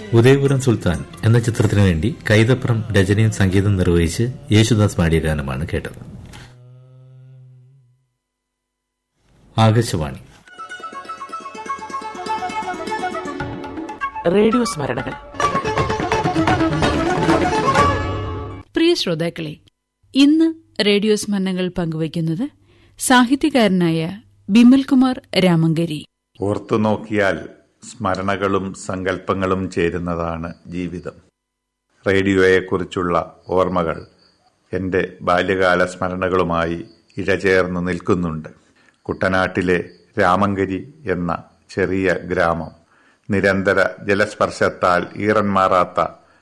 ഉദയപുരം സുൽത്താൻ എന്ന ചിത്രത്തിനു വേണ്ടി കൈതപ്രം രചനയും സംഗീതം നിർവഹിച്ച് യേശുദാസ് പാടിയ ഗാനമാണ് കേട്ടത് ആകാശവാണി റേഡിയോ സ്മരണകൾ പ്രിയ ശ്രോതാക്കളെ ഇന്ന് റേഡിയോ സ്മരണകൾ പങ്കുവയ്ക്കുന്നത് സാഹിത്യകാരനായ ബിമൽകുമാർ രാമങ്കരി ഓർത്തു നോക്കിയാൽ സ്മരണകളും സങ്കല്പങ്ങളും ചേരുന്നതാണ് ജീവിതം റേഡിയോയെക്കുറിച്ചുള്ള ഓർമ്മകൾ എൻ്റെ ബാല്യകാല സ്മരണകളുമായി ഇഴചേർന്ന് നിൽക്കുന്നുണ്ട് കുട്ടനാട്ടിലെ രാമങ്കരി എന്ന ചെറിയ ഗ്രാമം നിരന്തര ജലസ്പർശത്താൽ ഈറന്മാറാത്ത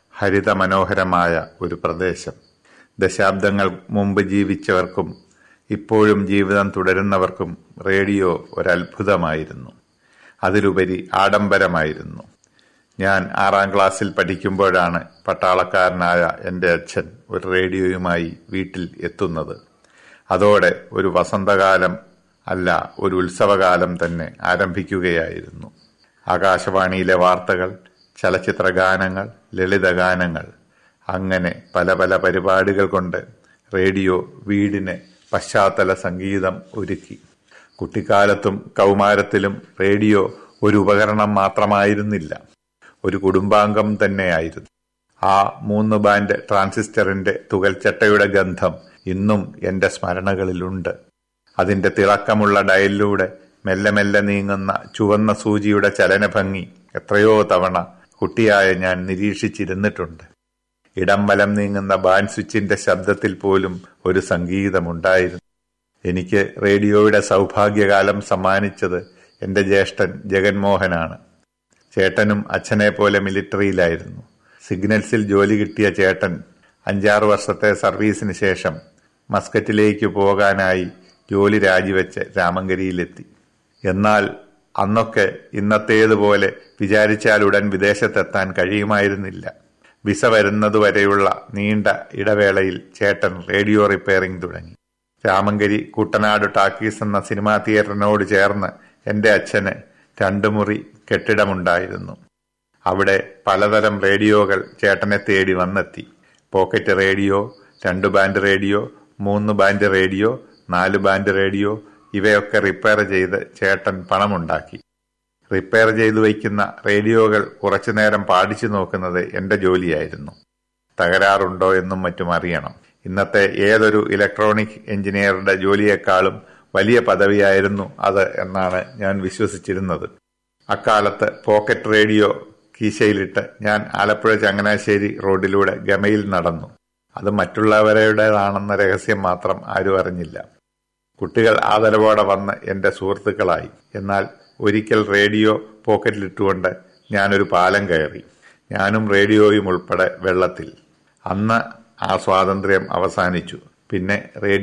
ഹരിതമനോഹരമായ ഒരു പ്രദേശം ദശാബ്ദങ്ങൾ മുമ്പ് ജീവിച്ചവർക്കും ഇപ്പോഴും ജീവിതം തുടരുന്നവർക്കും റേഡിയോ ഒരത്ഭുതമായിരുന്നു അതിലുപരി ആഡംബരമായിരുന്നു ഞാൻ ആറാം ക്ലാസ്സിൽ പഠിക്കുമ്പോഴാണ് പട്ടാളക്കാരനായ എൻ്റെ അച്ഛൻ ഒരു റേഡിയോയുമായി വീട്ടിൽ എത്തുന്നത് അതോടെ ഒരു വസന്തകാലം അല്ല ഒരു ഉത്സവകാലം തന്നെ ആരംഭിക്കുകയായിരുന്നു ആകാശവാണിയിലെ വാർത്തകൾ ചലച്ചിത്ര ഗാനങ്ങൾ ലളിതഗാനങ്ങൾ അങ്ങനെ പല പല പരിപാടികൾ കൊണ്ട് റേഡിയോ വീടിന് പശ്ചാത്തല സംഗീതം ഒരുക്കി കുട്ടിക്കാലത്തും കൗമാരത്തിലും റേഡിയോ ഒരു ഉപകരണം മാത്രമായിരുന്നില്ല ഒരു കുടുംബാംഗം തന്നെയായിരുന്നു ആ മൂന്ന് ബാൻഡ് ട്രാൻസിസ്റ്ററിന്റെ തുകൽച്ചട്ടയുടെ ഗന്ധം ഇന്നും എന്റെ സ്മരണകളിലുണ്ട് അതിന്റെ തിളക്കമുള്ള ഡയലിലൂടെ മെല്ലെ മെല്ലെ നീങ്ങുന്ന ചുവന്ന സൂചിയുടെ ചലനഭംഗി എത്രയോ തവണ കുട്ടിയായ ഞാൻ നിരീക്ഷിച്ചിരുന്നിട്ടുണ്ട് ഇടം വലം നീങ്ങുന്ന ബാൻ സ്വിച്ചിന്റെ ശബ്ദത്തിൽ പോലും ഒരു സംഗീതമുണ്ടായിരുന്നു എനിക്ക് റേഡിയോയുടെ സൗഭാഗ്യകാലം സമ്മാനിച്ചത് എന്റെ ജ്യേഷ്ഠൻ ജഗൻമോഹനാണ് ചേട്ടനും അച്ഛനെ പോലെ മിലിറ്ററിയിലായിരുന്നു സിഗ്നൽസിൽ ജോലി കിട്ടിയ ചേട്ടൻ അഞ്ചാറ് വർഷത്തെ സർവീസിന് ശേഷം മസ്കറ്റിലേക്ക് പോകാനായി ജോലി രാജിവെച്ച് രാമങ്കരിയിലെത്തി എന്നാൽ അന്നൊക്കെ ഇന്നത്തേതുപോലെ വിചാരിച്ചാലുടൻ വിദേശത്തെത്താൻ കഴിയുമായിരുന്നില്ല വിസ വരുന്നതുവരെയുള്ള നീണ്ട ഇടവേളയിൽ ചേട്ടൻ റേഡിയോ റിപ്പയറിംഗ് തുടങ്ങി രാമങ്കരി കുട്ടനാട് ടാക്കീസ് എന്ന സിനിമാ തിയേറ്ററിനോട് ചേർന്ന് എന്റെ അച്ഛന് രണ്ടു മുറി കെട്ടിടമുണ്ടായിരുന്നു അവിടെ പലതരം റേഡിയോകൾ ചേട്ടനെ തേടി വന്നെത്തി പോക്കറ്റ് റേഡിയോ രണ്ട് ബാൻഡ് റേഡിയോ മൂന്ന് ബാൻഡ് റേഡിയോ നാല് ബാൻഡ് റേഡിയോ ഇവയൊക്കെ റിപ്പയർ ചെയ്ത് ചേട്ടൻ പണമുണ്ടാക്കി റിപ്പയർ ചെയ്തു വയ്ക്കുന്ന റേഡിയോകൾ കുറച്ചുനേരം പാടിച്ചു നോക്കുന്നത് എന്റെ ജോലിയായിരുന്നു തകരാറുണ്ടോ എന്നും മറ്റും അറിയണം ഇന്നത്തെ ഏതൊരു ഇലക്ട്രോണിക് എഞ്ചിനീയറുടെ ജോലിയേക്കാളും വലിയ പദവിയായിരുന്നു അത് എന്നാണ് ഞാൻ വിശ്വസിച്ചിരുന്നത് അക്കാലത്ത് പോക്കറ്റ് റേഡിയോ കീശയിലിട്ട് ഞാൻ ആലപ്പുഴ ചങ്ങനാശ്ശേരി റോഡിലൂടെ ഗമയിൽ നടന്നു അത് മറ്റുള്ളവരുടേതാണെന്ന രഹസ്യം മാത്രം ആരും അറിഞ്ഞില്ല കുട്ടികൾ ആദരവോടെ വന്ന് എന്റെ സുഹൃത്തുക്കളായി എന്നാൽ ഒരിക്കൽ റേഡിയോ പോക്കറ്റിലിട്ടുകൊണ്ട് ഞാനൊരു പാലം കയറി ഞാനും റേഡിയോയും ഉൾപ്പെടെ വെള്ളത്തിൽ അന്ന് ആ സ്വാതന്ത്ര്യം അവസാനിച്ചു പിന്നെ റേഡിയോ